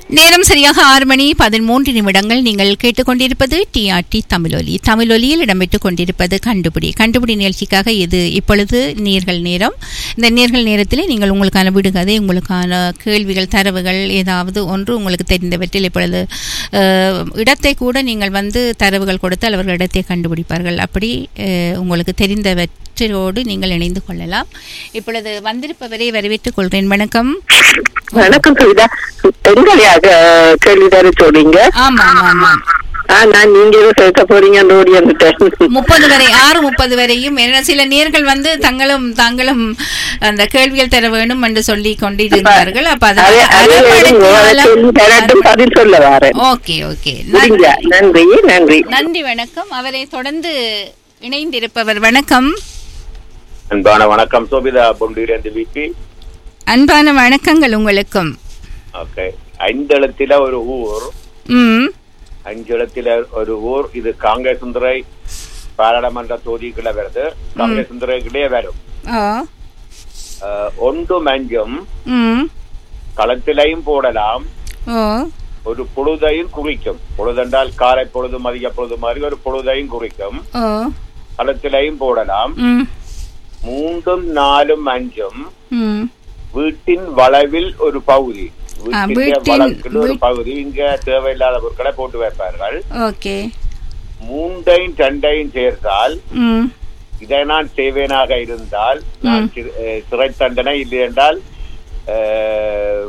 நேரம் சரியாக ஆறு மணி பதிமூன்று நிமிடங்கள் நீங்கள் கேட்டுக்கொண்டிருப்பது டிஆர்டி தமிழொலி தமிழொலியில் இடம்பெற்றுக் கொண்டிருப்பது கண்டுபிடி கண்டுபிடி நிகழ்ச்சிக்காக இது இப்பொழுது நேர்கள் நேரம் இந்த நேர்கள் நேரத்தில் நீங்கள் உங்களுக்கான விடுகதை உங்களுக்கான கேள்விகள் தரவுகள் ஏதாவது ஒன்று உங்களுக்கு தெரிந்தவற்றில் இப்பொழுது அஹ், இடத்தை கூட நீங்கள் வந்து தரவுகள் கொடுத்தால் அவர்கள் இடத்தை கண்டுபிடிப்பார்கள் அப்படி அஹ், உங்களுக்கு தெரிந்தவற்றோடு நீங்கள் இணைந்து கொள்ளலாம் இப்பொழுது வந்திருப்பவரை வரவேற்றுக் கொள்கிறேன் வணக்கம் வணக்கம் கவிதா பெண்களையாக கேள்வி தானே சொன்னீங்க ஆமாம் ஆமாம் ஆ, நான் நீங்க ஏதோ சேர்க்க போறீங்கன்னு ஓடி வந்துட்டேன் முப்பது வரை ஆறு முப்பது வரையும் என்ன சில நேர்கள் வந்து தங்களும் தாங்களும் அந்த கேள்விகள் தர வேண்டும் என்று சொல்லி கொண்டிருந்தார்கள் அப்ப அதை அதே- அதே இருங்க, அதை சொல்லி தரட்டும் பதில் சொல்ல வரேன் ஓகே ஓகே முடிஞ்சா நன்றி நன்றி நன்றி வணக்கம் அவரை தொடர்ந்து இணைந்திருப்பவர் வணக்கம் அன்பான வணக்கம் சோபிதா பொண்டியிலிருந்து விபி அன்பான வணக்கங்கள் உங்களுக்கும் ஓகே ஐந்தளத்தில ஒரு ஊர் ம் அஞ்சளத்தில ஒரு ஊர் இது காங்கேசுந்தரை பாராளுமன்ற தொகுதிக்குள்ள வருது காங்கேசுந்தரைக்குள்ளே வரும் ஓ அஹ், ஒன்றும் அஞ்சும் ம் களத்திலையும் போடலாம் ஓ ஒரு பொழுதையும் குறிக்கும் பொழுதென்றால் காலை பொழுது மதிய பொழுது மாதிரி ஒரு பொழுதையும் குறிக்கும் ஓ களத்திலையும் போடலாம் ம் மூன்றும் நாலும் அஞ்சும் ம் வீட்டின் வளவில் ஒரு பகுதி ஆ, வீட்டின் வீட்டின் வளத்தில் ஒரு வீட்- பகுதி இங்க தேவையில்லாத பொருட்களை போட்டு வைப்பார்கள் ஓகே மூன்றையும் ரெண்டையும் சேர்த்தால் ம் இதை நான் செய்வேனாக இருந்தால் நான் சி- அஹ், சிறை தண்டனை இல்லை என்றால் அஹ்,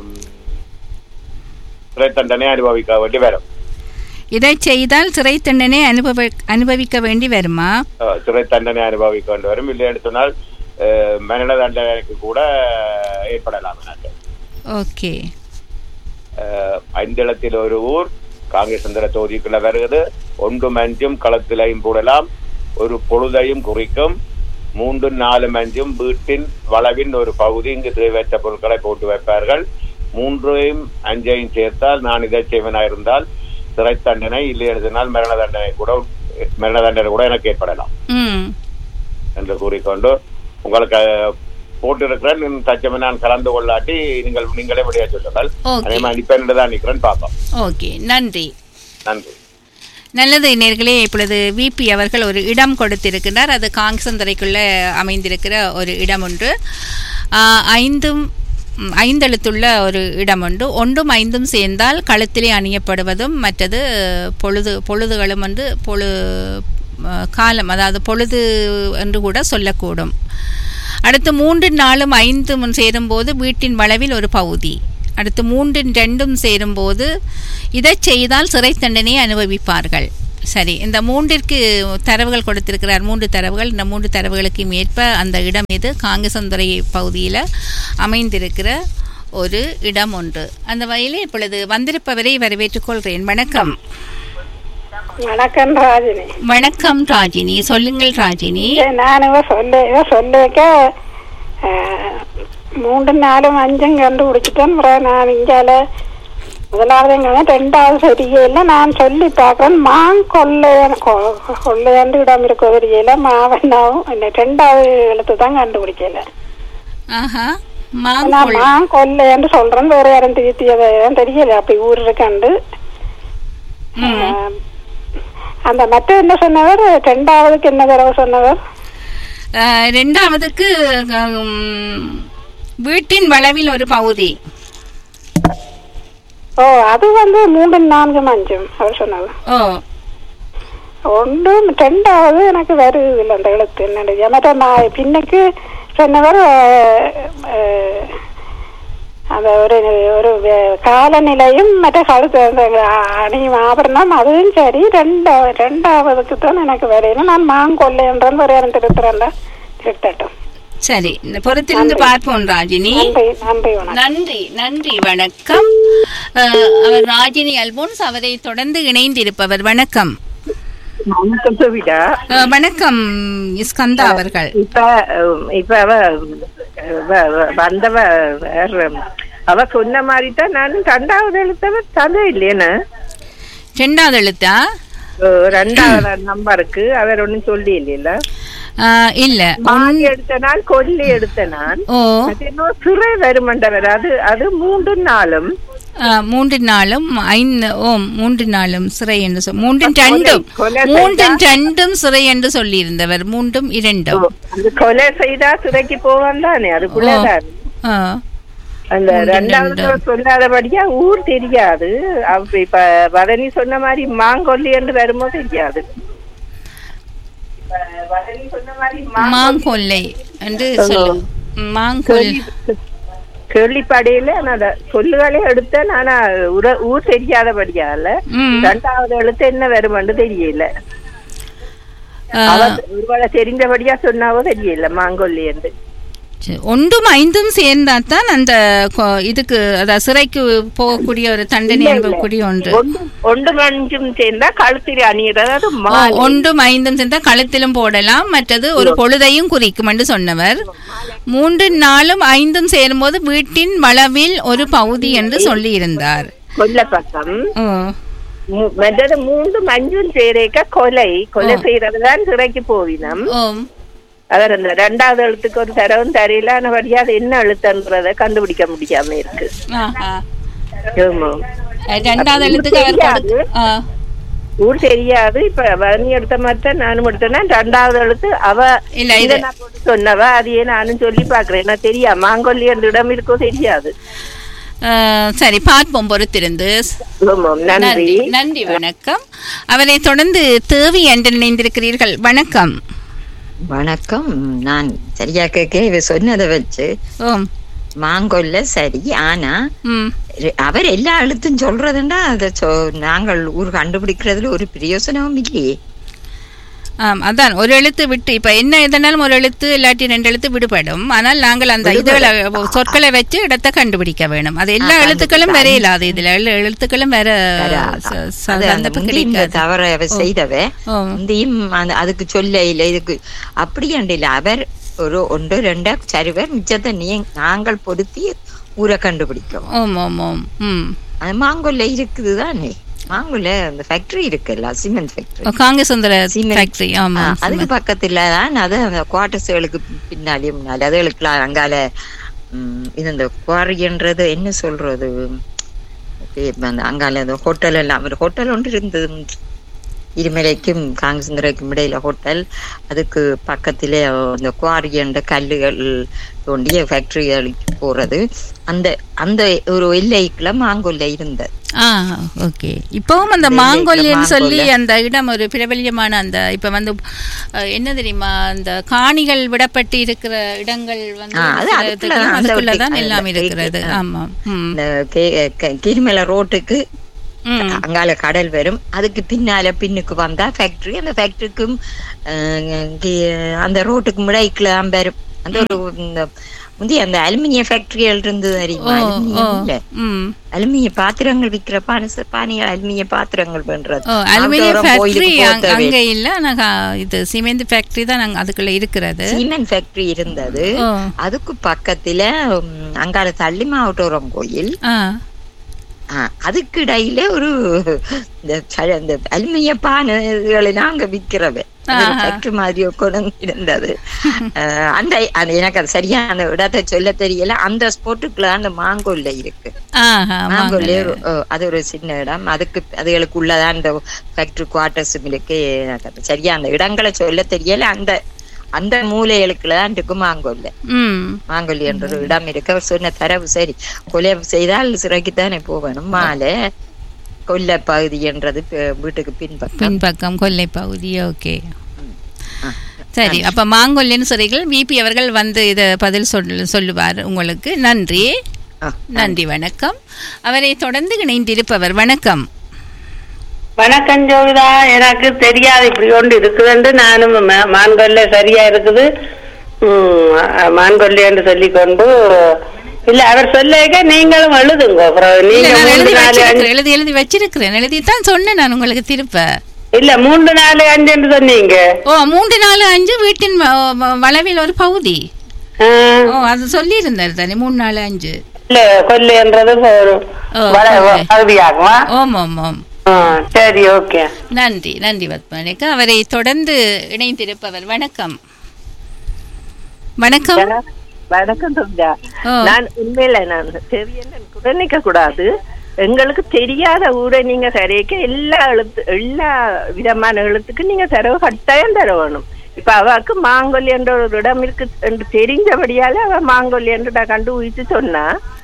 சிறை தண்டனை அனுபவிக்க வேண்டி வரும் இதை செய்தால் சிறை தண்டனை அனுபவ அனுபவிக்க வேண்டி வருமா அஹ், சிறை தண்டனை அனுபவிக்க வேண்டி வரும் இல்லை என்று சொன்னால் அஹ், மரண தண்டனைக்கு கூட ஏற்படலாம் எனக்கு ஓகே அஹ், ஐந்தளத்தில் ஒரு ஊர் காங்கிரஸ் சந்திர தொகுதிக்குள்ள வருகிறது ஒன்றும் அஞ்சும் களத்திலையும் போடலாம் ஒரு பொழுதையும் குறிக்கும் மூன்று நாலு அஞ்சும் வீட்டின் வளவின் ஒரு பகுதி இங்கு தேவையற்ற பொருட்களை போட்டு வைப்பார்கள் மூன்றையும் அஞ்சையும் சேர்த்தால் நான் இதை செய்வனா இருந்தால் சிறை தண்டனை இல்லை எழுதினால் மரண தண்டனை கூட மரண தண்டனை கூட எனக்கு ஏற்படலாம் ம் என்று கூறிக்கொண்டு உங்களுக்கு அஹ், போட்டிருக்கிறேன் தச்சமே நான் கலந்து கொள்ளாட்டி நீங்கள் நீங்களே விடையா சொல்லுங்கள் ஓகே அதே மாதிரி இப்ப தான் நிக்கிறேன் பார்ப்போம் ஓகே நன்றி நன்றி நல்லது நேர்களே இப்பொழுது விபி அவர்கள் ஒரு இடம் கொடுத்திருக்கிறார் அது காங்கசந்தரைக்குள்ள அமைந்திருக்கிற ஒரு இடம் ஒன்று ஆ, ஐந்தும் ம், ஐந்தெழுத்துள்ள ஒரு இடம் உண்டு ஒன்றும் ஐந்தும் சேர்ந்தால் கழுத்திலே அணியப்படுவதும் மற்றது பொழுது பொழுதுகளும் வந்து பொழு ஆ, காலம் அதாவது பொழுது என்று கூட சொல்லக்கூடும் அடுத்து மூன்று நாளும் ஐந்தும் சேரும்போது வீட்டின் வளவில் ஒரு பகுதி அடுத்து மூன்றின் ரெண்டும் சேரும்போது இதை செய்தால் சிறை தண்டனையை அனுபவிப்பார்கள் சரி இந்த மூன்றிற்கு தரவுகள் கொடுத்திருக்கிறார் மூன்று தரவுகள் இந்த மூன்று தரவுகளுக்கு ஏற்ப அந்த இடம் எது காங்கசந்துறை பகுதியில் அமைந்திருக்கிற ஒரு இடம் ஒன்று அந்த வகையில் இப்பொழுது வந்திருப்பவரை வரவேற்றுக் கொள்கிறேன் வணக்கம் வணக்கம் ராஜினி வணக்கம் ராஜினி சொல்லுங்கள் ராஜினி நான் இவ சொல்ல இவ சொல்லிக்க மூன்று நாலும் அஞ்சும் கண்டுபிடிச்சிட்டேன் அப்புறம் நான் இங்கால முதலாவது எங்க ரெண்டாவது சரியில்லை நான் சொல்லி பார்க்கறேன் மாங் கொள்ளையன் கொ- கொள்ளையாண்டு இடம் இருக்க தெரியல மாவண்ணாவும் என்ன ரெண்டாவது எழுத்து தான் கண்டுபிடிக்கல ஆஹா நான் மாங்கொள் மாங் கொள்ளையாண்டு சொல்றேன் வேற யாரும் திருத்தியதை தெரியல அப்படி ஊர் இருக்காண்டு ம். ஆஹ், அந்த மற்ற என்ன சொன்னவர் ரெண்டாவதுக்கு என்ன தடவை சொன்னவர் அஹ், ரெண்டாவதுக்கு உம், வீட்டின் வளவில் ஒரு பகுதி ஓ அது வந்து மூன்று நான்கு அஞ்சும் அவர் சொன்னது ஓ ஒன்று ரெண்டாவது எனக்கு வருது இல்லை அந்த எழுத்து என்னது மற்ற நான் பின்னுக்கு சொன்னவர் அஹ், அஹ், அந்த ஒரு ஒரு வே- காலநிலையும் மற்ற கழுத்து அந்த அணியும் ஆபரணம் அதுவும் சரி ரெண்டாவது ரெண்டாவதுக்கு தான் எனக்கு வரையில நான் மாங்கொல்லைன்றன்னு ஒரு இடம் திருத்துறேன்டா திருத்தட்டும் சரி இந்த பொறுத்திருந்து பார்ப்போம் ராஜினி நன்றி நன்றி வணக்கம் நன்றி நன்றி வணக்கம் அஹ், அவர் ராஜினி அல்போன்ஸ் அவரை தொடர்ந்து இணைந்திருப்பவர் வணக்கம் வணக்கம் கவிதா அஹ், வணக்கம் ஸ்கந்தா அவர்கள் இப்ப அஹ், இப்ப அவ அஹ், வ- வ- வந்தவ வேற அவ சொன்ன மாதிரி தான் நானும் ரெண்டாவது எழுத்தவ தலை இல்லையேன்னு ரெண்டாவது எழுத்தா அஹ், ரெண்டாவது நம்பருக்கு அவர் ஒண்ணும் சொல்லி இல்லையில அஹ், இல்ல மாங்கி எடுத்த நான் கொல்லி எடுத்த நான் ஓ அது இன்னும் சிறை வருமண்டவர் அது அது மூன்று நாளும் ஆ, மூன்று நாளும் ஐந்து ஓம் மூன்று நாளும் சிறை என்று சொல் மூன்றும் கொலை- ரெண்டும் கொலை மூன்றும் ரெண்டும் சிறை என்று சொல்லியிருந்தவர் மூன்றும் இரண்டும் அந்த கொலை செய்தா சிறைக்கு போவான் தானே அதுக்குள்ளதான் ஆ, அந்த மூன்று ரெண்டாவது ரெண்டு. சொல்லாதபடியா ஊர் தெரியாது அப்ப இப்ப வதனி சொன்ன மாதிரி மாங்கொல்லி என்று வருமோ தெரியாது இப்ப வதனி சொன்ன மாதிரி மாங்கொல்லி மாங்கொல்லை என்று சொல்லு மாங்கொல் கேள்விப்படையில நான் அத சொல்லுகளே எடுத்தேன் ஆனா உர- ஊர் தெரியாதபடியால ம். ரெண்டாவது எழுத்து என்ன வருமென்று தெரியல ஆ, அவ ஒருவேளை தெரிஞ்சபடியா சொன்னாவோ தெரியல மாங்கொல்லி என்று சரி. ஒன்றும் ஐந்தும் சேர்ந்தாதான் அந்த கொ- இதுக்கு அதாவது சிறைக்கு போகக்கூடிய ஒரு தண்டனை அனுபவக்கூடிய ஒன்று ஒன்று ஒன்று மஞ்சும் சேர்ந்தா கழுத்தில் அணியிறது அதாவது ஓ, மாலை. ஒன்றும் ஐந்தும் சேர்ந்தா கழுத்திலும் போடலாம் மற்றது ஒரு பொழுதையும் குறிக்கும் என்று சொன்னவர் மூன்று நாளும் ஐந்தும் சேரும்போது வீட்டின் வளவில் ஒரு பகுதி என்று சொல்லியிருந்தார் கொல்ல பக்கம் ஓ, மு- மற்றது மூன்று மஞ்சும் சேரேக்க கொலை கொலை செய்யறதுதான் சிறைக்கு போவினம் ஓம் அவர் அந்த ரெண்டாவது எழுத்துக்கு ஒரு தரவும் தெரியல ஆனபடியா அது என்ன எழுத்துன்றத கண்டுபிடிக்க முடியாம இருக்கு ஆஹா. ஆமா. ரெண்டாவது எழுத்துக்கு அவர் கொடுத்து ஆ, ஊர் தெரியாது இப்ப வரணி எடுத்த மாதிரி நானும் எடுத்தேன்னா ரெண்டாவது எழுத்து அவ இல்ல, இது- இதை நான் போட்டு சொன்னவ அதையே நானும் சொல்லி பாக்குறேன் எனக்கு தெரியா மாங்கொல்லி என்ற இடம் இருக்கோ தெரியாது ஆ, சரி பார்ப்போம் பொறுத்திருந்து ஆமாம், நன்றி நன்றி நன்றி வணக்கம் அவரை தொடர்ந்து தேவி என்று நினைந்திருக்கிறீர்கள் வணக்கம் வணக்கம் நான் சரியா கேட்க இவ சொன்னதை வச்சு ஓம் மாங்கொல்ல சரி ஆனா ம் ரெ- அவர் எல்லா எழுத்தும் சொல்றதுண்டா அதை சொ நாங்கள் ஊர் கண்டுபிடிக்கிறதுல ஒரு பிரயோசனமும் இல்லையே ஆம் அதான் ஒரு எழுத்து விட்டு இப்ப என்ன எதனாலும் ஒரு எழுத்து இல்லாட்டி ரெண்டு எழுத்து விடுபடும் ஆனால் நாங்கள் அந்த இதுகளை சொற்களை வச்சு இடத்தை கண்டுபிடிக்க வேணும் அது எல்லா ஆ, எழுத்துக்களும் கண்டிப்பா. வேற இல்லாது இதுல எழு- எழுத்துக்களும் வேற வேற, ச- அது ச- அந்த சந்தர்ப்பம் முந்தி இந்த கிடைக்காது தவற அவ செய்தவ ஓ. முந்தியும் அந்த- அதுக்கு சொல்ல இல்ல இதுக்கு அப்படி இல்ல அவர் ஒரு ஒன்று ரெண்டா சரிவர் மிச்சத்தை நீ நாங்கள் பொருத்தி ஊரை கண்டுபிடிக்கும் ஓம் ஓம் ஓம் ம் அது மாங்கொல்ல இருக்குது தானே மாங்கொல்ல அந்த ஃபேக்டரி இருக்குல்ல cement factory Congress Sundara Cement. Factory ஆமா ஆ, அதுக்கு பக்கத்துல தான் அது அந்த குவார்டர்ஸ்களுக்கு பின்னாலே முன்னாலே அதுகளுக்குலாம் அங்கால ம், இது இந்த குவாரின்றது என்ன சொல்றது இப்ப அந்த அங்கால அந்த ஹோட்டல் எல்லாம் ஒரு ஹோட்டல் ஒன்று இருந்தது இருமலைக்கும் காங்கசுந்தரைக்கும் இடையில ஹோட்டல் அதுக்கு பக்கத்திலே அந்த குவாரி என்ற கல்லுகள் தோண்டிய ஃபேக்டரிகளுக்கு போறது அந்த அந்த ஒரு எல்லைக்குள்ள மாங்கொல்ல இருந்தது ஆ ஓகே இப்பவும் அந்த இந்த மாங்கொல்லின்னு மாங்கொல்ல. சொல்லி அந்த இடம் ஒரு பிரபல்யமான அந்த இப்ப வந்து அஹ், என்ன தெரியுமா அந்த காணிகள் விடப்பட்டு இருக்கிற இடங்கள் வந்து ஆ, அது சில அதுக்குள்ள இதுக்கு- தான், அந்த அதுக்குள்ளதான் அந்த எல்லாம் அந்த இருக்கிறது ஆ. ஆமா ம் இந்த கே- க- கிரிமலை ரோட்டுக்கு ம் அங்கால கடல் வரும் அதுக்கு பின்னால பின்னுக்கு வந்தா ஃபேக்டரி அந்த ஃபேக்டரிக்கும் அந்த ரோட்டுக்கு முடைக்குல தான் வரும் அந்த ஒரு இந்த முந்தைய அந்த அலுமினிய ஃபேக்டரிகள் இருந்தது ஓ அறியுமா ஓ அலுமினியம் இல்ல ம் அலுமினிய பாத்திரங்கள் விக்கிற பானை பானைகள் அலுமினிய பாத்திரங்கள் பண்றது ஓ அலுமினியம் ஆத்தோரம் ஃபேக்டரி கோயிலுக்கு போக தேவை. அங்க இல்ல நாங்க இது சிமெண்ட் ஃபேக்டரி தான் நாங்க அதுக்குள்ள இருக்கிறது சீமெண்ட் ஃபேக்டரி இருந்தது ஓ அதுக்கு பக்கத்துல ம், அங்கால தள்ளி மாவட்டோரம் கோயில் ஆ ஆ, அதுக்கு இடையில ஒரு இந்த ச- இந்த அலுமினிய பானைகளை நாங்க விக்கிறவ ஆஹா. ஃபேக்டரி மாதிரி கொண்டு இருந்தது அஹ், அந்த அந்த எனக்கு அது சரியா அந்த இடத்தை சொல்ல தெரியல அந்த ஸ்போர்ட்டுக்குள்ள அந்த மாங்கோல்ல இருக்கு ஆஹா மாங்கோல்ல மாங்கல்ல. ஒரு- ஓ, அது ஒரு சின்ன இடம் அதுக்கு அதுகளுக்கு உள்ளதான் அந்த ஃபேக்டரி குவார்டர்ஸும் இருக்கு எனக்கு அது சரியா அந்த இடங்களை சொல்ல தெரியல அந்த அந்த மூலைகளுக்குள்ள தான் இருக்கு மாங்கோல்ல ம் மாங்கொல்லி என்ற ஒரு இடம் இருக்கு அவர் சொன்ன தரவு சரி கொலை செய்தால் சிறைக்குத்தானே போகணும் மாலை கொல்ல பகுதி என்றது பி- வீட்டுக்கு பின்பக்கம் பின்பக்கம் கொல்லை பகுதி ஓகே ஆ. சரி அப்ப மாங்கொல்லின்னு சொல்றீர்கள் விபி அவர்கள் வந்து இத பதில் சொல் சொல்லுவார் உங்களுக்கு நன்றி ஆ, நன்றி வணக்கம் அவரை தொடர்ந்து இணைந்திருப்பவர் வணக்கம் வணக்கம் ஜோதிடா எனக்கு தெரியாது இப்படி ஒன்று இருக்குதுன்னு நானும் மா- மான்கொல்லை சரியா இருக்குது ம், அஹ், மான்கொல்லி என்று சொல்லிக்கொண்டு இல்ல அவர் சொல்லிக்க நீங்களும் எழுதுங்க அப்புறம் இல்ல, நீங்க நான் எழுதி மூன்று நாலு அஞ்சு வச்சிருக்கிறேன் எழுதி எழுதி வச்சிருக்கிறேன் எழுதித்தான் சொன்னேன் நான் உங்களுக்கு திருப்ப இல்ல மூன்று நாலு அஞ்சு என்று சொன்னீங்க ஓ மூன்று நாலு அஞ்சு வீட்டின் வ- வ- வளவில் ஒரு பகுதி ஆ, ஓ அது சொல்லியிருந்தார் தானே மூணு நாலு அஞ்சு இல்ல கொல்லைன்றது ஒரு ஓ, வள- கொல்லை. பகுதியாகுமா ஓம் ஓம் ஓம் ஆ, சரி ஓகே நன்றி நன்றி பத்மனிக்கு அவரை தொடர்ந்து இணைந்திருப்பவர் வணக்கம் வணக்கம் வணக்கம் துர்கா ஓ. நான் உண்மையில நான் தெரியல குரல் நிக்க கூடாது எங்களுக்கு தெரியாத ஊரை நீங்க தரைக்க எல்லா எழுத்து எல்லா விதமான எழுத்துக்கும் நீங்க தரவு கட்டாயம் தர வேணும் இப்ப அவக்கு மாங்கொல்லி என்ற ஒரு இடம் இருக்கு என்று தெரிஞ்சபடியால அவ மாங்கொல்லி என்று நான் கண்டுபிடிச்சு சொன்னா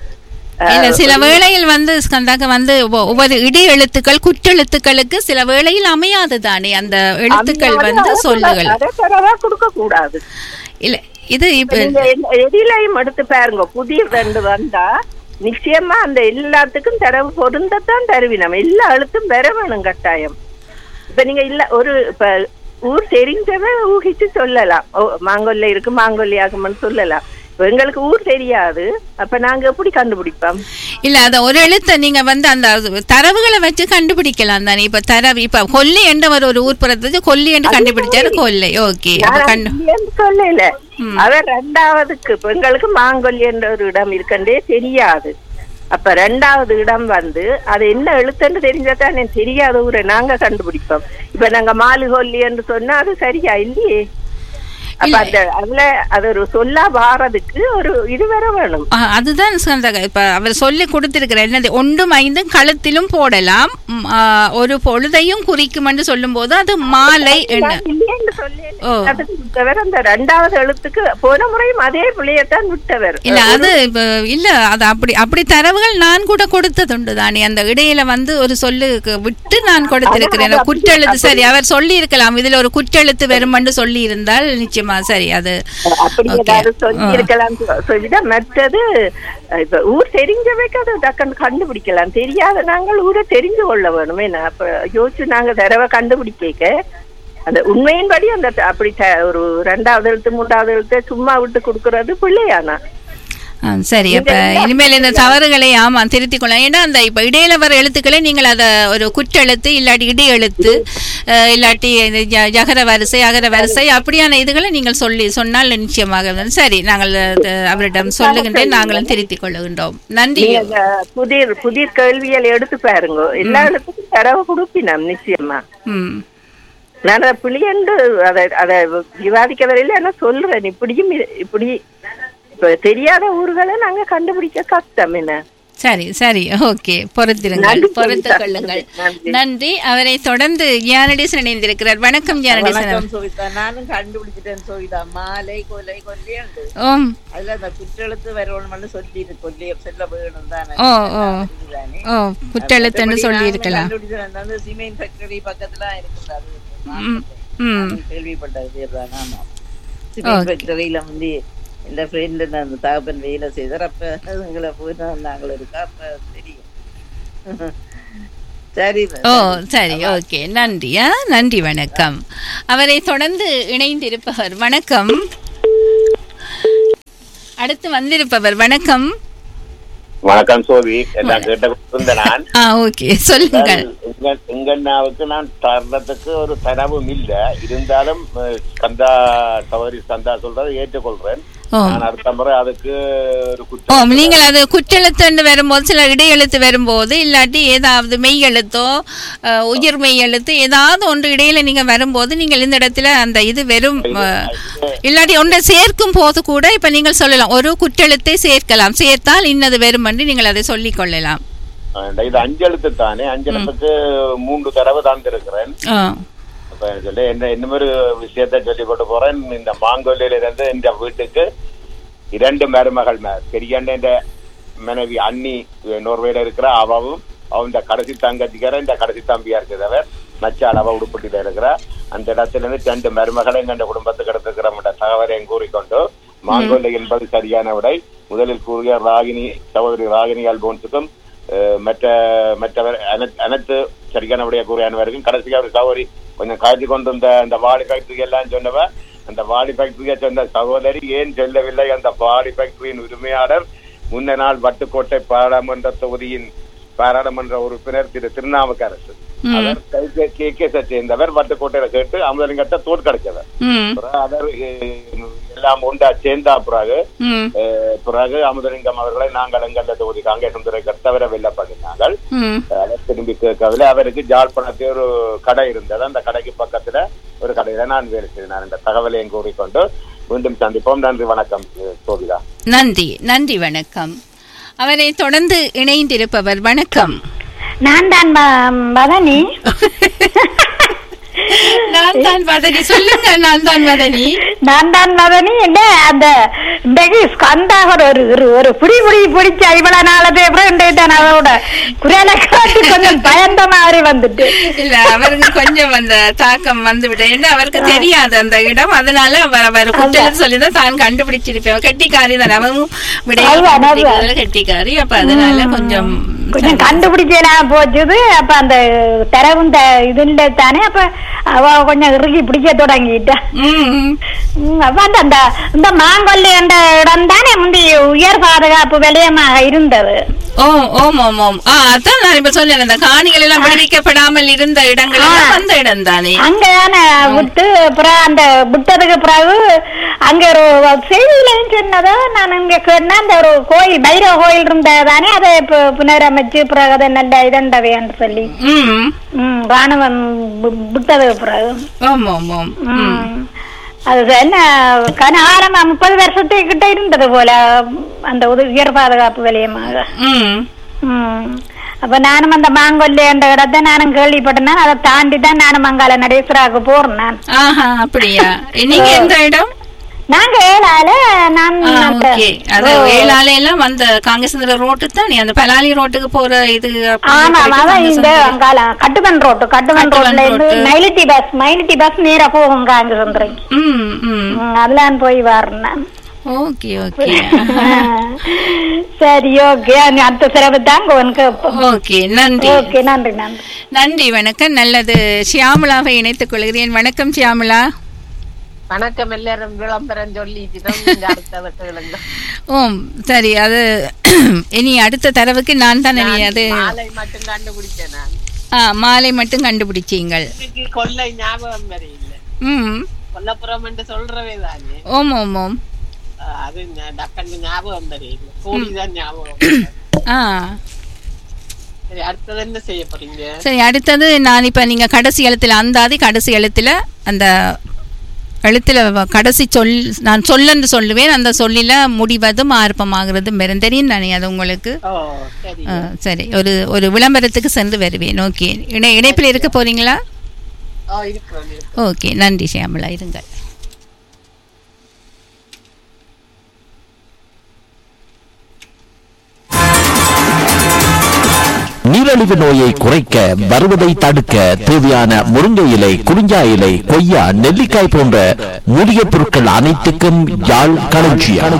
இல்ல சில வேளையில் வந்து ஸ்கந்தாக்க வந்து ஒவ்வொ- ஒவ்வொரு இடி எழுத்துக்கள் குற்றெழுத்துக்களுக்கு சில வேளையில் அமையாது தானே அந்த எழுத்துக்கள் வந்து சொல்லுகள் அதை தரவா கொடுக்க கூடாது இல்ல இது இப்ப நீங்க எ- எதிலையும் எடுத்து பாருங்க புதிய ரெண்டு வந்தா நிச்சயமா அந்த எல்லாத்துக்கும் தரவு பொருந்தத்தான் தருவினம் எல்லா எழுத்தும் பெற வேணும் கட்டாயம் இப்ப நீங்க இல்ல ஒரு இப்ப ஊர் தெரிஞ்சவ ஊகிச்சு சொல்லலாம் ஓ மாங்கொல்ல இருக்கு மாங்கொல்லி ஆகும்னு சொல்லலாம் இப்ப எங்களுக்கு ஊர் தெரியாது அப்ப நாங்க எப்படி கண்டுபிடிப்போம் இல்ல அத ஒரு எழுத்தை நீங்க வந்து அந்த தரவுகளை வச்சு கண்டுபிடிக்கலாம் தானே இப்ப தரவு இப்ப கொல்லி என்ற ஒரு ஒரு ஊர் பிறந்தது கொல்லி என்று கண்டுபிடிச்சாரு கொல்லை ஓகே அப்ப நான் கண்டு இல்லைன்னு சொல்லல அவர் ரெண்டாவதுக்கு இப்ப எங்களுக்கு மாங்கொல்லி என்ற ஒரு இடம் இருக்கண்டே தெரியாது அப்ப ரெண்டாவது இடம் வந்து அது என்ன எழுத்துன்னு தெரிஞ்சாதான் எனக்கு தெரியாத ஊரை நாங்க கண்டுபிடிப்போம் இப்ப நாங்க மாலுகொல்லி என்று சொன்னா அது சரியா இல்லையே அப்ப அந்த அதுல அது ஒரு சொல்லா வாரதுக்கு ஒரு இது வர வேணும் ஆ, அதுதான் ஸ்கந்தக இப்ப அவர் சொல்லி கொடுத்திருக்கிற என்னது ஒன்றும் ஐந்தும் களத்திலும் போடலாம் ம், ஆ, ஒரு பொழுதையும் குறிக்கும் என்று சொல்லும் போது அது மாலை என்ன நான் இல்லைன்னு சொல்லல. ஓ. அதுக்கு விட்டவர் அந்த ரெண்டாவது எழுத்துக்கு போன முறையும் அதே பிள்ளையத்தான் விட்டவர் இல்ல அது இப்ப இல்ல அது அப்படி அப்படி தரவுகள் நான் கூட கொடுத்ததுண்டு தானே அந்த இடையில வந்து ஒரு சொல்லுக்கு விட்டு நான் கொடுத்திருக்கிறேன் குற்றெழுத்து சரி அவர் சொல்லி இருக்கலாம் இதுல ஒரு குற்றெழுத்து வெறுமன்று சொல்லி இருந்தால் நிச்சயமா சரி அது அப்படி Okay. ஏதாவது சொல்லி இருக்கலாம் சொல்லிட்டா மற்றது அஹ், இப்ப ஊர் தெரிஞ்சவைக்கு அது டக்குன்னு கண்டுபிடிக்கலாம் தெரியாத நாங்கள் ஊரை தெரிஞ்சு கொள்ள வேணுமே நான் அப்ப யோசிச்சு நாங்க தடவை கண்டுபிடிக்க அந்த உண்மையின்படி அந்த த- அப்படி த- ஒரு ரெண்டாவது எழுத்து மூன்றாவது எழுத்து சும்மா விட்டு கொடுக்கறது பிள்ளையானா ஆ, சரி அப்ப இனிமேல் இந்த தவறுகளை ஆமா திருத்திக் கொள்ளலாம் ஏன்னா அந்த இப்ப இடையில வர எழுத்துக்களை நீங்கள் அத ஒரு குற்றெழுத்து இல்லாட்டி இடி எழுத்து அஹ், இல்லாட்டி இந்த ஜ- ஜகர வரிசை அகர வரிசை அப்படியான இதுகளை நீங்கள் சொல்லி சொன்னால் நிச்சயமாக வந்து சரி நாங்கள் அஹ், அவரிடம் சொல்லுகின்றேன் நாங்களும் திருத்திக் கொள்ளுகின்றோம் நன்றி நீங்க அந்த புதிர் புதிர் கேள்விகள் எடுத்து பாருங்க எல்லா இடத்துக்கும் தரவு கொடுப்பினோம் நிச்சயமா ம் நான் அதை பிள்ளையண்டு அதை அதை விவாதிக்க வரையில ஆனா சொல்றேன் இப்படியும் இ- இப்படி இப்ப தெரியாத ஊர்களை நாங்க கண்டுபிடிக்க கஷ்டம் என்ன சரி சரி ஓகே பொறுத்திருங்கள் நன்றி, பொறுத்து சவிதா. கொள்ளுங்கள் நன்றி. நன்றி அவரை தொடர்ந்து ஜியானடேசன் இணைந்திருக்கிறார் வணக்கம் ஜியானடேசன் வணக்கம் சோவிதா நானும் கண்டுபிடிச்சிட்டேன் சோவிதா மாலை கொலை கொல்லியுண்டு ஓம் அதுல அந்த குற்றெழுத்து வரணும்னு சொல்லி கொல்லி சொல்ல வேணும் தானே ஓ ஓ இதுதானே. ஓ குற்றெழுத்துன்னு மற்றபடி சொல்லி நானும் இருக்கலாம் கண்டுபிடிச்சிட்டேன். அந்த சிமெண்ட் ஃபேக்டரி பக்கத்துல இருக்குது அது ம், ம் நானும் கேள்விப்பட்டது பேர் தான் ஆமா சிமெண்ட் ஃபேக்டரியில வந்து இந்த ஃப்ரெண்ட் அந்த தகப்பன் வேலை செய்தார் அப்ப எங்களை போய் நாங்கள் இருக்கா அப்ப தெரியும் சரி ஓ சரி ஓகே நன்றி ஆ நன்றி வணக்கம் அவரை தொடர்ந்து இணைந்திருப்பவர் வணக்கம் அடுத்து வந்திருப்பவர் வணக்கம் வணக்கம் சோவி எல்லாம் கேட்ட கொடுத்திருந்த நான் ஆ ஓகே சொல்லுங்கள் எங்க- எங்கண்ணாவுக்கு நான் தர்றதுக்கு ஒரு தரவும் இல்ல இருந்தாலும் அஹ், கந்தா சௌரி சந்தா சொல்றதை ஏற்றுக்கொள்றேன் ஓ நான் அடுத்த முறை அதுக்கு ஒரு ஓ குற்றம் நீங்கள் அது குற்றெழுத்துன்னு வரும்போது சில இடையெழுத்து வரும்போது இல்லாட்டி ஏதாவது மெய் எழுத்தோ அஹ், உயிர் மெய் எழுத்து ஏதாவது ஒன்று இடையில நீங்க வரும்போது நீங்கள் இந்த இடத்துல அந்த இது வெறும் அஹ், இல்லாட்டி ஒன்றை சேர்க்கும் போது கூட இப்ப நீங்கள் சொல்லலாம் ஒரு குற்றெழுத்தை சேர்க்கலாம் சேர்த்தால் இன்னது வெறும் என்று நீங்கள் அதை சொல்லிக் கொள்ளலாம் அஹ், இது அஞ்செழுத்து தானே அஞ்செழுத்துக்கு மூன்று தடவை தந்திருக்கிறேன் ஆ அப்ப சொல்லி என்ன இன்னொரு விஷயத்த சொல்லி போட்டு போறேன் இந்த மாங்கோலியில இருந்து இந்த வீட்டுக்கு இரண்டு மருமகள் மே- பெரியாண்ட இந்த மனைவி அண்ணி நோர்வேல இருக்கிற அவவும் அவன் கடைசி தங்கச்சிக்கிற இந்த கடைசி தம்பியா இருக்கிறவர் நச்சால் அவ உடுப்பட்டியில இருக்கிற அந்த இடத்துல இருந்து ரெண்டு மருமகளை எங்க குடும்பத்துக்கு எடுத்துக்கிற தகவலையும் கூறிக்கொண்டு மாங்கோலை என்பது சரியான விடை முதலில் கூறிய ராகினி சகோதரி ராகினி அல்போன்ஸுக்கும் அஹ், மற்ற மற்றவர் அனைத்து- அனைத்து சரியான விடைய கூறிய அனைவருக்கும் கடைசியாக ஒரு சகோதரி கொஞ்சம் காய்ச்சி கொண்டு வந்த அந்த வாடி ஃபேக்டரி எல்லாம் சொன்னவ அந்த வாடி ஃபேக்டரியை சொன்ன சகோதரி ஏன் சொல்லவில்லை அந்த வாடி ஃபேக்டரியின் உரிமையாளர் முன்ன நாள் வட்டுக்கோட்டை பாராளுமன்ற தொகுதியின் பாராளுமன்ற உறுப்பினர் திரு திருநாவுக்கரசு அவர் கே கே சேர்ந்தவர் வட்டுக்கோட்டையில கேட்டு அமுதலிங்கத்தை தோற்கடிச்சவர் ம் பிறகு அவர் அஹ், எல்லாம் ஒன்றா சேர்ந்தா பிறகு ம் அஹ், பிறகு அமுதலிங்கம் அவர்களை நாங்கள் எங்கள் தொகுதி காங்கிரஸ் துறை தவிர வெல்ல பண்ணினாங்கள் ம் அவர் திரும்பி கேட்கவில்லை அவருக்கு ஜாழ்ப்பாணத்தில் ஒரு கடை இருந்தது அந்த கடைக்கு பக்கத்துல ஒரு கடையில நான் வேலை செய்தேன் இந்த தகவலையும் கூறிக்கொண்டு மீண்டும் சந்திப்போம் நன்றி வணக்கம் அஹ், சோபிதா நன்றி நன்றி வணக்கம் அவரை தொடர்ந்து இணைந்திருப்பவர் வணக்கம் நான் தான் ம- மதனி நான் தான் வதனி சொல்லுங்க நான் தான் வதனி நான் தான் மதனி என்ன அந்த இன்றைக்கு ஸ்கந்தாக ஒரு ஒரு ஒரு புடி புடி பிடிச்ச இவ்வளவு நாளது அப்புறம் இன்றைக்கு தான் அதோட குரலை காட்டி கொஞ்சம் பயந்த மாதிரி வந்துட்டு இல்ல அவருக்கு கொஞ்சம் அந்த தாக்கம் வந்து விட ஏன்னா அவருக்கு தெரியாது அந்த இடம் அதனால அவர் அவர் குட்டல் சொல்லிதான் தான் கண்டுபிடிச்சிருப்பேன் கெட்டிக்காரி தான் அவரும் அதுதான், அதுதான். விடையில கெட்டிக்காரி அப்ப அதனால கொஞ்சம் கொஞ்சம் கண்டுபிடிக்கலாம் போச்சுது அப்ப அந்த தரவும் இதுல தானே அப்ப அவ கொஞ்சம் இறுகி பிடிக்க தொடங்கிட்டா ம் ம், அப்ப அந்த அந்த இந்த மாங்கொல்லி என்ற இடம் தானே முந்தி உயர் பாதுகாப்பு விலையமாக இருந்தது ஓ ஓம் ஓம் ஓம் ஆ அதான் நான் இப்ப சொன்னேன் அந்த காணிகள் எல்லாம் விடுவிக்கப்படாமல் இருந்த இடங்கள் எல்லாம் அந்த இடம் தானே அங்கதானே விட்டு அப்புறம் அந்த விட்டதுக்கு பிறகு அங்க ஒரு செய்தியிலையும் சொன்னதோ நான் இங்க கேட்டேன் அந்த ஒரு கோயில் பைரவ கோயில் இருந்ததானே அதை இப்ப புனரமைச்சு பிறகு அதை நல்ல இதண்டவையான்னு சொல்லி ம் ம் ராணுவம் வி- விட்டதுக்கு பிறகு ஓம் ஓம் ஓம் ம். அது என்ன கனகாலமா முப்பது வருஷத்துக்கு கிட்ட இருந்தது போல அந்த உத- உயர் பாதுகாப்பு விலையமாக ம் ம். அப்ப நானும் அந்த மாங்கொல்லி என்ற இடத்தை நானும் கேள்விப்பட்டேன் அதை தாண்டி தான் நானும் மங்கால நடேஸ்வராவுக்கு போறேன் நான் ஆஹா அப்படியா நீங்க எந்த இடம் நாங்க ஏழால நான் ஆ, அந்த- ஓகே அது ஓ. ஏழால எல்லாம் அந்த காங்கிரஸ் ரோட்டு தானே அந்த பலாலி ரோட்டுக்கு போற இது அப்படி ஆமா போயிட்டு அதான் காங்கிரஸ் இந்த நகர். அங்கால கட்டுமன் ரோட்டு கட்டுமன் கட்டுமன் ரோட்ல இருந்து ரோட்டு. மைலிட்டி பஸ் மைலிட்டி பஸ் நேரா போகும் காங்கிரஸ் ம் ம் அதுல நான் போய் வரேன் நான் ஓகே ஓகே சரி ஓகே அடுத்த சிறப்பு தாங்க உனக்கு ஓகே நன்றி ஓகே நன்றி நன்றி நன்றி வணக்கம் நல்லது ஷியாமலாவை இணைத்துக் கொள்கிறேன் வணக்கம் ஷியாமலா வணக்கம் எல்லாரும் விளம்பரம் சொல்லிட்டு தான் நீங்க அடுத்ததை கேளுங்க ஓம் சரி அது இனி அடுத்த தரவுக்கு நான் தான் இனி அது மாலை மட்டும் கண்டுபிடிச்சேன் நான் ஆ மாலை மட்டும் கண்டுபிடிச்சீங்கள் இதுக்கு கொள்ளை ஞாபகம் வரை இல்லை ம் கொல்லப்புறம் என்று சொல்றவே தானே ஓம் ஓம் ஓம் அஹ் அது ஞா- டக்குன்னு ஞாபகம் வரை இல்லை கூலி தான் ஞாபகம் வரும். ஆ சரி அடுத்தது என்ன செய்ய போறீங்க சரி அடுத்தது நான் இப்போ நீங்கள் கடைசி எழுத்தில் அந்தாதி கடைசி எழுத்தில் அந்த எழுத்தில் வ- கடைசி சொல் நான் சொல்லன்னு சொல்லுவேன் அந்த சொல்லில் முடிவதும் ஆர்ப்பமாகிறதும் வரும் தெரியும் தானே அது உங்களுக்கு ஓ சரி ஆ, சரி ஒரு ஒரு விளம்பரத்துக்கு சென்று வருவேன் ஓகே இணை இணைப்பில் இருக்க போறீங்களா ஓ இருக்கிறோம் இருக்கிறோம். ஓகே நன்றி ஷியாமலா இருங்கள் நீரிழிவு நோயை குறைக்க வருவதை தடுக்க தேவையான முருங்கை இலை குறிஞ்சா இலை கொய்யா நெல்லிக்காய் போன்ற மூலிகை பொருட்கள் அனைத்துக்கும் யாழ் களஞ்சியம்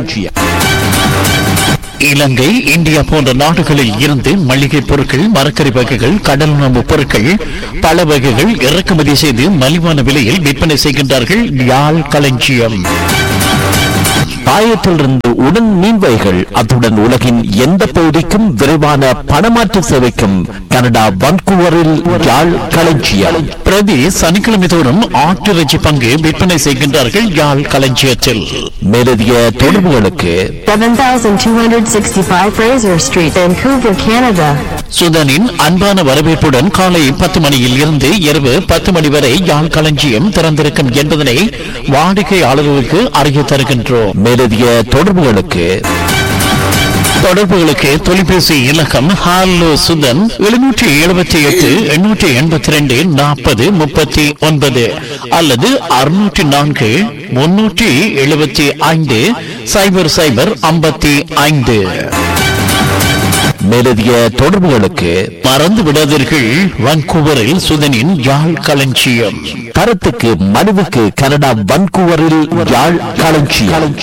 இலங்கை இந்தியா போன்ற நாடுகளில் இருந்து மளிகை பொருட்கள் மரக்கறி வகைகள் கடல் உணவு பொருட்கள் பல வகைகள் இறக்குமதி செய்து மலிவான விலையில் விற்பனை செய்கின்றார்கள் யாழ் களஞ்சியம் பாயத்திலிருந்து உடன் மீன்வைகள் அத்துடன் உலகின் எந்த பகுதிக்கும் விரைவான பணமாற்று சேவைக்கும் கனடா வன்கூவரில் யாழ் களஞ்சியம் பிரதி சனிக்கிழமை தோறும் ஆட்டிறைச்சி பங்கு விற்பனை செய்கின்றார்கள் யாழ் களஞ்சியத்தில் மேலதிக தொடர்புகளுக்கு 7265 Fraser Street, Vancouver, Canada. சுதனின் அன்பான வரவேற்புடன் காலை பத்து மணியில் இருந்து இரவு பத்து மணி வரை யாழ் களஞ்சியம் திறந்திருக்கும் என்பதனை வாடிக்கையாளர்களுக்கு அறிய தருகின்றோம் மேலதிக தொடர்புகளுக்கு தொடர்புகளுக்கு தொலைபேசி இலக்கம் ஹாலோ சுதன் எழுநூற்றி எழுபத்தி எட்டு எண்ணூற்றி எண்பத்தி ரெண்டு நாற்பது முப்பத்தி ஒன்பது அல்லது அறுநூற்றி நான்கு முன்னூற்றி எழுபத்தி ஐந்து சைபர் சைபர் ஐம்பத்தி ஐந்து மேலதிக தொடர்புகளுக்கு மறந்து விடாதீர்கள் வான்கூவரில் சுதனின் யாழ் களஞ்சியம் தரத்துக்கு மனுவுக்கு கனடா வான்கூவரில் யாழ் களஞ்சியம்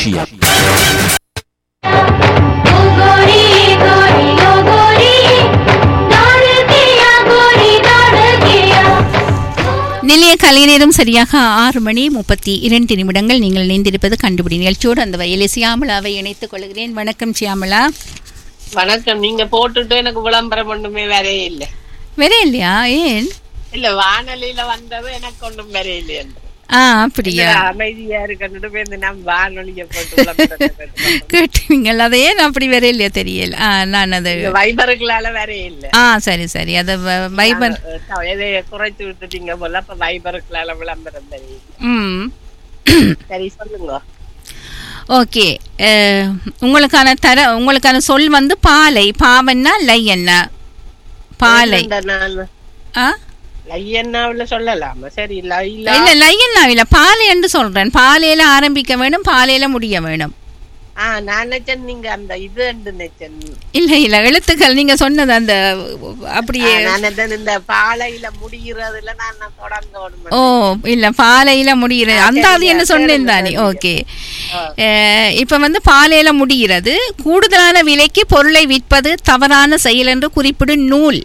நிலைய கலைஞரும் சரியாக ஆறு மணி முப்பத்தி இரண்டு நிமிடங்கள் நீங்கள் இணைந்திருப்பது கண்டுபிடி நிகழ்ச்சியோடு அந்த வயலை சியாமலாவை இணைத்துக் கொள்கிறேன் வணக்கம் சியாமலா வணக்கம் நீங்க போட்டுட்டு எனக்கு விளம்பரம் ஒண்ணுமே வரையே இல்லை வேற இல்லையா ஏன் இல்ல வானொலியில வந்தது எனக்கு ஒண்ணும் வரையில்லை என்று ஆ அப்படியா அமைதியா இருக்கணும் போய் நான் வானொலியை போட்டு விளம்பரத்தை கேட்டு கேட்டீங்கள் அதை ஏன் அப்படி வேற இல்லையா தெரியல ஆ நான் அது இந்த வைபருங்களால வரையே இல்லை ஆ சரி சரி அதை வ- வைபர் எதை குறைச்சு விட்டுட்டீங்க போல அப்ப வைபருங்களால விளம்பரம் தெரியும் ம் சரி சொல்லுங்க ஓகே அஹ், உங்களுக்கான தர உங்களுக்கான சொல் வந்து பாலை பாவன்னா லை என்ன பாலை இந்த நான் ஆ லையன்னாவுல சொல்லலாமா சரி லைல இல்ல லை என்ன இல்ல பாலை என்று சொல்றேன் பாலையில ஆரம்பிக்க வேணும் பாலையில முடிய வேணும் ஆ நான் நினைச்சேன் நீங்க அந்த இது நினைச்சேன் இல்ல இல்ல எழுத்துக்கள் நீங்க சொன்னது அந்த அப்படியே ஆ, நான் நினைச்சேன் இந்த பாலையில முடிகிறதுல நான் நான் தொடங்க ஓ இல்ல பாலையில முடிகிறது அந்த அது என்ன சொன்னேன் தானே ஓகே இப்ப வந்து பாலையில முடிகிறது கூடுதலான விலைக்கு பொருளை விற்பது தவறான செயல் என்று குறிப்பிடும் நூல்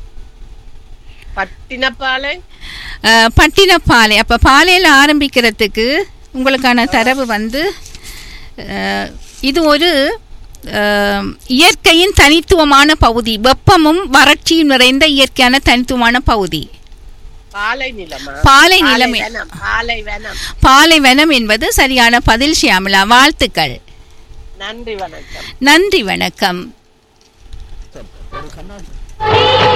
பட்டின பாலை அஹ், பட்டினப்பாலை அப்ப பாலையில ஆரம்பிக்கிறதுக்கு உங்களுக்கான தரவு வந்து அஹ், இது ஒரு அஹ், இயற்கையின் தனித்துவமான பகுதி வெப்பமும் வறட்சியும் நிறைந்த இயற்கையான தனித்துவமான பகுதி பாலை நிலமா பாலை நிலம். வனம் பாலை வனம் பாலைவனம் என்பது சரியான பதில் ஷியாமலா வாழ்த்துக்கள் நன்றி வணக்கம் நன்றி வணக்கம்